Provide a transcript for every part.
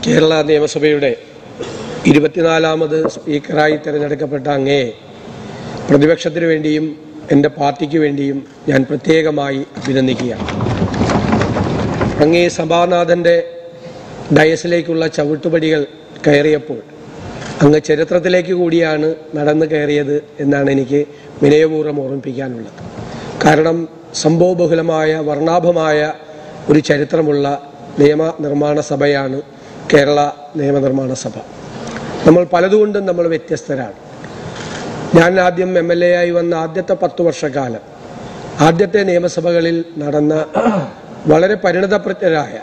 കേരള നിയമസഭയുടെ ഇരുപത്തിനാലാമത് സ്പീക്കറായി തിരഞ്ഞെടുക്കപ്പെട്ട അങ്ങയെ പ്രതിപക്ഷത്തിന് വേണ്ടിയും എൻ്റെ പാർട്ടിക്ക് വേണ്ടിയും ഞാൻ പ്രത്യേകമായി അഭിനന്ദിക്കുകയാണ് അങ്ങേ സഭാനാഥൻ്റെ ഡയസിലേക്കുള്ള ചവിട്ടുപടികൾ കയറിയപ്പോൾ അങ്ങ് ചരിത്രത്തിലേക്ക് കൂടിയാണ് നടന്നു കയറിയത് എന്നാണ് എനിക്ക് വിനയപൂർവ്വം ഓർമ്മിപ്പിക്കാനുള്ളത് കാരണം സംഭവബഹുലമായ വർണ്ണാഭമായ ഒരു ചരിത്രമുള്ള നിയമ നിർമ്മാണ സഭയാണ് കേരള നിയമനിർമ്മാണ സഭ നമ്മൾ പലതുകൊണ്ടും നമ്മൾ വ്യത്യസ്തരാണ് ഞാൻ ആദ്യം എം എൽ എ ആയി വന്ന ആദ്യത്തെ പത്തു വർഷക്കാലം ആദ്യത്തെ നിയമസഭകളിൽ നടന്ന വളരെ പരിണതപ്രജ്ഞരായ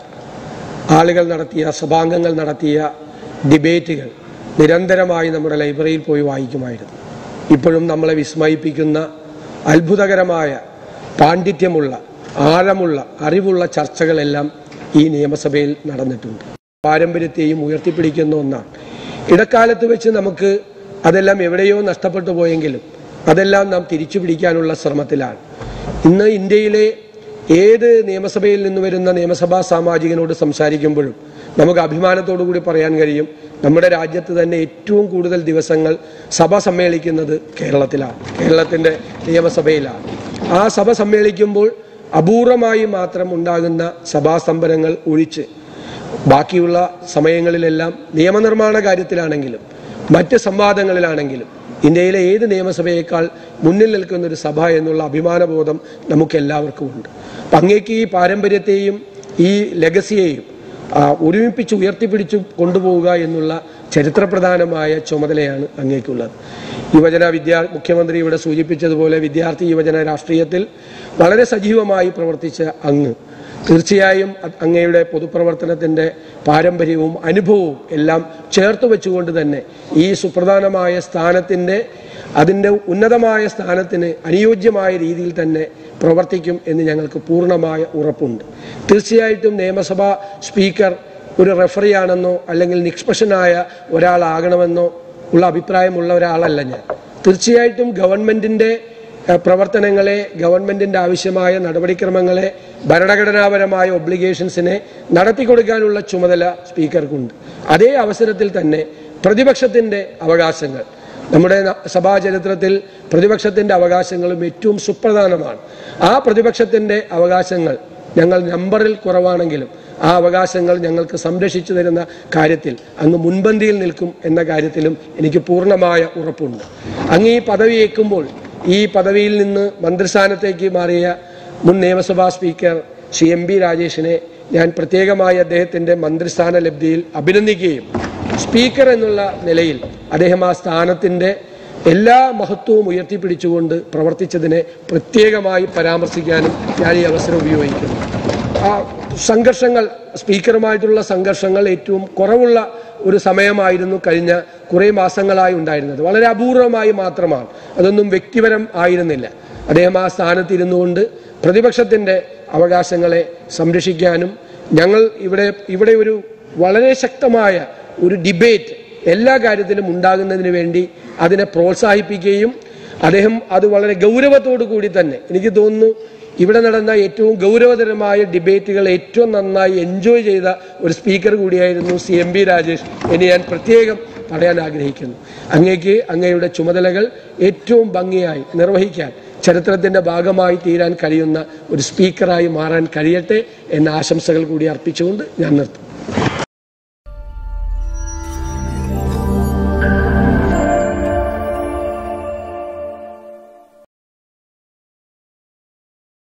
ആളുകൾ നടത്തിയ സഭാംഗങ്ങൾ നടത്തിയ ഡിബേറ്റുകൾ നിരന്തരമായി നമ്മുടെ ലൈബ്രറിയിൽ പോയി വായിക്കുമായിരുന്നു ഇപ്പോഴും നമ്മളെ വിസ്മയിപ്പിക്കുന്ന അത്ഭുതകരമായ പാണ്ഡിത്യമുള്ള ആഴമുള്ള അറിവുള്ള ചർച്ചകളെല്ലാം ഈ നിയമസഭയിൽ നടന്നിട്ടുണ്ട് പാരമ്പര്യത്തെയും ഉയർത്തിപ്പിടിക്കുന്ന ഒന്നാണ് ഇടക്കാലത്ത് വെച്ച് നമുക്ക് അതെല്ലാം എവിടെയോ നഷ്ടപ്പെട്ടു പോയെങ്കിലും അതെല്ലാം നാം തിരിച്ചു പിടിക്കാനുള്ള ശ്രമത്തിലാണ് ഇന്ന് ഇന്ത്യയിലെ ഏത് നിയമസഭയിൽ നിന്ന് വരുന്ന നിയമസഭാ സാമാജികനോട് സംസാരിക്കുമ്പോഴും നമുക്ക് അഭിമാനത്തോടു കൂടി പറയാൻ കഴിയും നമ്മുടെ രാജ്യത്ത് തന്നെ ഏറ്റവും കൂടുതൽ ദിവസങ്ങൾ സഭ സമ്മേളിക്കുന്നത് കേരളത്തിലാണ് കേരളത്തിന്റെ നിയമസഭയിലാണ് ആ സഭ സമ്മേളിക്കുമ്പോൾ അപൂർവമായി മാത്രം ഉണ്ടാകുന്ന സഭാസ്തംഭനങ്ങൾ ഒഴിച്ച് ബാക്കിയുള്ള സമയങ്ങളിലെല്ലാം നിയമനിർമ്മാണ കാര്യത്തിലാണെങ്കിലും മറ്റ് സംവാദങ്ങളിലാണെങ്കിലും ഇന്ത്യയിലെ ഏത് നിയമസഭയേക്കാൾ മുന്നിൽ നിൽക്കുന്ന ഒരു സഭ എന്നുള്ള അഭിമാനബോധം നമുക്ക് എല്ലാവർക്കും ഉണ്ട് അപ്പം അങ്ങേക്ക് ഈ പാരമ്പര്യത്തെയും ഈ ലെഗസിയെയും ആ, ഒരുമിപ്പിച്ച് ഉയർത്തിപ്പിടിച്ചു കൊണ്ടുപോവുക എന്നുള്ള ചരിത്രപ്രധാനമായ ചുമതലയാണ് അങ്ങേക്കുള്ളത് യുവജന വിദ്യാ മുഖ്യമന്ത്രി ഇവിടെ സൂചിപ്പിച്ചതുപോലെ വിദ്യാർത്ഥി യുവജന രാഷ്ട്രീയത്തിൽ വളരെ സജീവമായി പ്രവർത്തിച്ച അങ്ങ് തീർച്ചയായും അ- അങ്ങയുടെ പൊതുപ്രവർത്തനത്തിന്റെ പാരമ്പര്യവും അനുഭവവും എല്ലാം ചേർത്ത് വെച്ചുകൊണ്ട് തന്നെ ഈ സുപ്രധാനമായ സ്ഥാനത്തിന്റെ അതിന്റെ ഉന്നതമായ സ്ഥാനത്തിന് അനുയോജ്യമായ രീതിയിൽ തന്നെ പ്രവർത്തിക്കും എന്ന് ഞങ്ങൾക്ക് പൂർണ്ണമായ ഉറപ്പുണ്ട് തീർച്ചയായിട്ടും നിയമസഭാ സ്പീക്കർ ഒരു റെഫറിയാണെന്നോ അല്ലെങ്കിൽ നിഷ്പക്ഷനായ ഒരാളാകണമെന്നോ ഉള്ള അഭിപ്രായമുള്ള ഒരാളല്ല ഞാൻ തീർച്ചയായിട്ടും ഗവൺമെന്റിന്റെ ഏഹ്, പ്രവർത്തനങ്ങളെ ഗവൺമെന്റിന്റെ ആവശ്യമായ നടപടിക്രമങ്ങളെ ഭരണഘടനാപരമായ ഒബ്ലിഗേഷൻസിനെ നടത്തിക്കൊടുക്കാനുള്ള ചുമതല സ്പീക്കർക്കുണ്ട് അതേ അവസരത്തിൽ തന്നെ പ്രതിപക്ഷത്തിന്റെ അവകാശങ്ങൾ നമ്മുടെ ന- സഭാ ചരിത്രത്തിൽ പ്രതിപക്ഷത്തിന്റെ അവകാശങ്ങളും ഏറ്റവും സുപ്രധാനമാണ് ആ പ്രതിപക്ഷത്തിന്റെ അവകാശങ്ങൾ ഞങ്ങൾ നമ്പറിൽ കുറവാണെങ്കിലും ആ അവകാശങ്ങൾ ഞങ്ങൾക്ക് സംരക്ഷിച്ചു തരുന്ന കാര്യത്തിൽ അങ്ങ് മുൻപന്തിയിൽ നിൽക്കും എന്ന കാര്യത്തിലും എനിക്ക് പൂർണ്ണമായ ഉറപ്പുണ്ട് അങ്ങ് ഈ പദവി ഏൽക്കുമ്പോൾ ഈ പദവിയിൽ നിന്ന് മന്ത്രിസ്ഥാനത്തേക്ക് മാറിയ മുൻ നിയമസഭാ സ്പീക്കർ ശ്രീ എം ബി രാജേഷിനെ ഞാൻ പ്രത്യേകമായി അദ്ദേഹത്തിന്റെ മന്ത്രിസ്ഥാന ലബ്ധിയിൽ അഭിനന്ദിക്കുകയും സ്പീക്കർ എന്നുള്ള നിലയിൽ അദ്ദേഹം ആ സ്ഥാനത്തിന്റെ എല്ലാ മഹത്വവും ഉയർത്തിപ്പിടിച്ചുകൊണ്ട് പ്രവർത്തിച്ചതിനെ പ്രത്യേകമായി പരാമർശിക്കാനും ഞാൻ ഈ അവസരം ഉപയോഗിക്കുന്നു ആ സംഘർഷങ്ങൾ സ്പീക്കറുമായിട്ടുള്ള സംഘർഷങ്ങൾ ഏറ്റവും കുറവുള്ള ഒരു സമയമായിരുന്നു കഴിഞ്ഞ കുറേ മാസങ്ങളായി ഉണ്ടായിരുന്നത് വളരെ അപൂർവമായി മാത്രമാണ് അതൊന്നും വ്യക്തിപരം ആയിരുന്നില്ല അദ്ദേഹം ആ സ്ഥാനത്ത് ഇരുന്നുകൊണ്ട് പ്രതിപക്ഷത്തിന്റെ അവകാശങ്ങളെ സംരക്ഷിക്കാനും ഞങ്ങൾ ഇവിടെ ഇവിടെ ഒരു വളരെ ശക്തമായ ഒരു ഡിബേറ്റ് എല്ലാ കാര്യത്തിലും ഉണ്ടാകുന്നതിന് വേണ്ടി അതിനെ പ്രോത്സാഹിപ്പിക്കുകയും അദ്ദേഹം അത് വളരെ ഗൗരവത്തോടു കൂടി തന്നെ എനിക്ക് തോന്നുന്നു ഇവിടെ നടന്ന ഏറ്റവും ഗൗരവതരമായ ഡിബേറ്റുകൾ ഏറ്റവും നന്നായി എൻജോയ് ചെയ്ത ഒരു സ്പീക്കർ കൂടിയായിരുന്നു സി എം ബി രാജേഷ് എന്ന് ഞാൻ പ്രത്യേകം പറയാൻ ആഗ്രഹിക്കുന്നു അങ്ങേക്ക് അങ്ങയുടെ ചുമതലകൾ ഏറ്റവും ഭംഗിയായി നിർവഹിക്കാൻ ചരിത്രത്തിന്റെ ഭാഗമായി തീരാൻ കഴിയുന്ന ഒരു സ്പീക്കറായി മാറാൻ കഴിയട്ടെ എന്ന ആശംസകൾ കൂടി അർപ്പിച്ചുകൊണ്ട് ഞാൻ നിർത്തും